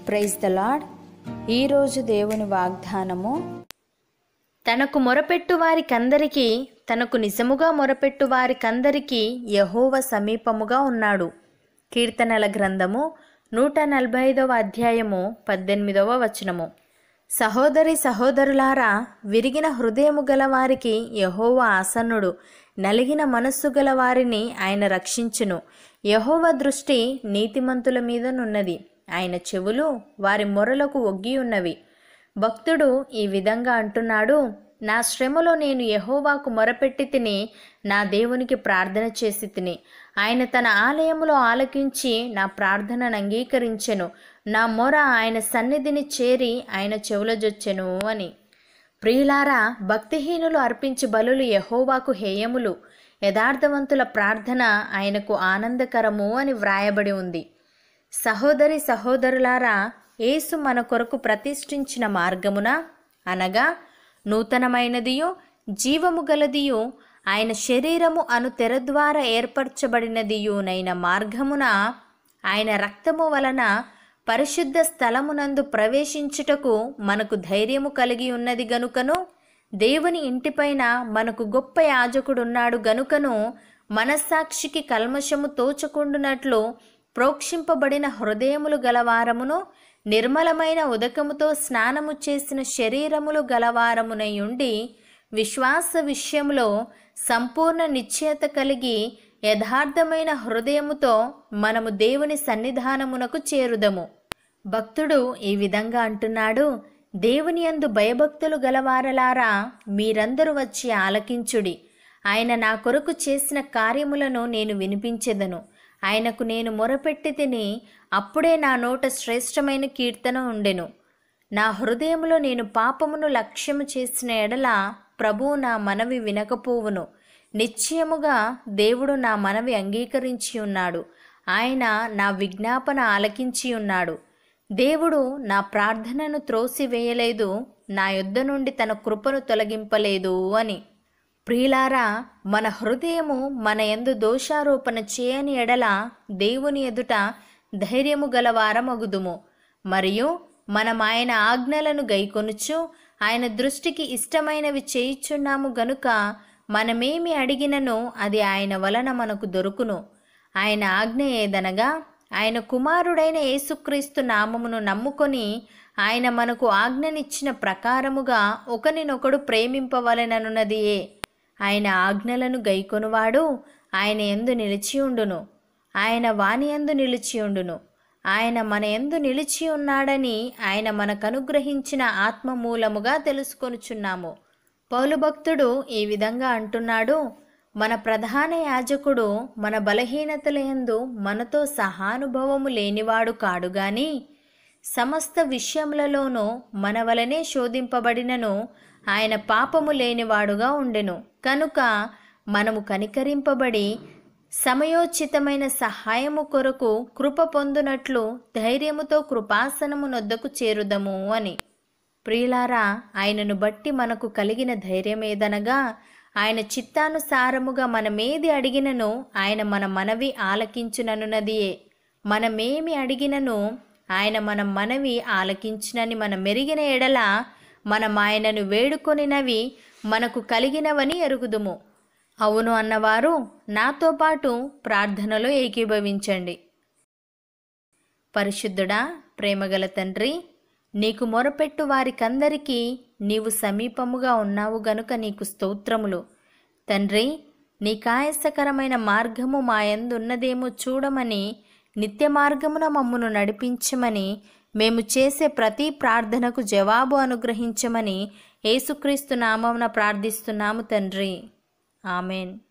praise the lord ఈరోజు దేవుని వాగ్దానము తనకు మొరపెట్టు వారికందరికీ తనకు నిజముగా మొరపెట్టు వారికందరికీ యహోవ సమీపముగా ఉన్నాడు కీర్తనల గ్రంథము నూట నలభై ఐదవ అధ్యాయము పద్దెనిమిదవ వచనము సహోదరి సహోదరులారా విరిగిన హృదయము గల వారికి యహోవ ఆసన్నుడు నలిగిన మనస్సు గల వారిని ఆయన రక్షించును యహోవ దృష్టి నీతిమంతుల మీదనున్నది ఆయన చెవులు వారి మొరలకు ఒగ్గి ఉన్నవి భక్తుడు ఈ విధంగా అంటున్నాడు నా శ్రమలో నేను యహోవాకు మొరపెట్టి తిని నా దేవునికి ప్రార్థన చేసి తిని ఆయన తన ఆలయములో ఆలకించి నా ప్రార్థనను అంగీకరించెను నా మొర ఆయన సన్నిధిని చేరి ఆయన చెవులజొచ్చెను అని ప్రియులారా భక్తిహీనులు అర్పించి బలులు యహోవాకు హేయములు యథార్థవంతుల ప్రార్థన ఆయనకు ఆనందకరము అని వ్రాయబడి ఉంది సహోదరి సహోదరులారా యేసు మన కొరకు ప్రతిష్ఠించిన మార్గమున అనగా నూతనమైనదియు జీవము గలదియు ఆయన శరీరము అను తెర ద్వారా ఏర్పరచబడినదియునైన మార్గమున ఆయన రక్తము వలన పరిశుద్ధ స్థలమునందు ప్రవేశించుటకు మనకు ధైర్యము కలిగి ఉన్నది గనుకను దేవుని ఇంటిపైన మనకు గొప్ప యాజకుడున్నాడు గనుకను మనస్సాక్షికి కల్మషము తోచకుండునట్లు ప్రోక్షింపబడిన హృదయములు గలవారమును నిర్మలమైన ఉదకముతో స్నానము చేసిన శరీరములు గలవారమునయుండి విశ్వాస విషయంలో సంపూర్ణ నిశ్చయత కలిగి యథార్థమైన హృదయముతో మనము దేవుని సన్నిధానమునకు చేరుదము భక్తుడు ఈ విధంగా అంటున్నాడు దేవుని యందు భయభక్తులు గలవారలారా మీరందరూ వచ్చి ఆలకించుడి ఆయన నా కొరకు చేసిన కార్యములను నేను వినిపించెదను ఆయనకు నేను మొరపెట్టి తిని అప్పుడే నా నోట శ్రేష్టమైన కీర్తన ఉండెను నా హృదయములో నేను పాపమును లక్ష్యము చేసిన ఎడల ప్రభువు నా మనవి వినకపోవును నిశ్చయముగా దేవుడు నా మనవి అంగీకరించి ఉన్నాడు ఆయన నా విజ్ఞాపన ఆలకించి ఉన్నాడు దేవుడు నా ప్రార్థనను త్రోసివేయలేదు నా యొద్ద నుండి తన కృపను తొలగింపలేదు అని ప్రియులారా మన హృదయము మన యందు దోషారోపణ చేయని ఎడల దేవుని ఎదుట ధైర్యము గలవారమగుదుము మరియు మనం ఆయన ఆజ్ఞలను గైకొనుచు ఆయన దృష్టికి ఇష్టమైనవి చేయిచున్నాము గనుక మనమేమి అడిగినను అది ఆయన వలన మనకు దొరుకును ఆయన ఆజ్ఞ ఏదనగా ఆయన కుమారుడైన యేసుక్రీస్తు నామమును నమ్ముకొని ఆయన మనకు ఆజ్ఞనిచ్చిన ప్రకారముగా ఒకనినొకడు ప్రేమింపవలెననున్నదియే ఆయన ఆజ్ఞలను గైకొనువాడు ఆయన ఎందు నిలిచియుండును ఆయన వాని ఎందు నిలిచియుండును ఆయన మన ఎందు నిలిచి ఉన్నాడని ఆయన మనకు అనుగ్రహించిన ఆత్మ మూలముగా తెలుసుకొనుచున్నాము పౌలు భక్తుడు ఈ విధంగా అంటున్నాడు మన ప్రధాన యాజకుడు మన బలహీనతల యందు మనతో సహానుభవము లేనివాడు కాడు గాని సమస్త విషయములలోనూ మన వలనే శోధింపబడినను ఆయన పాపము లేనివాడుగా ఉండెను కనుక మనము కనికరింపబడి సమయోచితమైన సహాయము కొరకు కృప పొందునట్లు ధైర్యముతో కృపాసనము నొద్దకు చేరుదము అని ప్రియులారా ఆయనను బట్టి మనకు కలిగిన ధైర్యమేదనగా ఆయన చిత్తానుసారముగా మనమేది అడిగినను ఆయన మన మనవి ఆలకించుననున్నదియే మనమేమి అడిగినను ఆయన మన మనవి ఆలకించునని మనం మెరిగిన ఎడల మనం ఆయనను వేడుకొనినవి మనకు కలిగినవని ఎరుగుదుము అవును అన్నవారు నాతో పాటు ప్రార్థనలో ఏకీభవించండి పరిశుద్ధుడా ప్రేమగల తండ్రి నీకు మొరపెట్టు వారికందరికీ నీవు సమీపముగా ఉన్నావు గనుక నీకు స్తోత్రములు తండ్రి నీ కాయసకరమైన మార్గము మా యందున్నదేమో చూడమని నిత్య మార్గమున మమ్మును నడిపించమని మేము చేసే ప్రతి ప్రార్థనకు జవాబు అనుగ్రహించమని యేసుక్రీస్తు నామమున ప్రార్థిస్తున్నాము తండ్రి ఆమెన్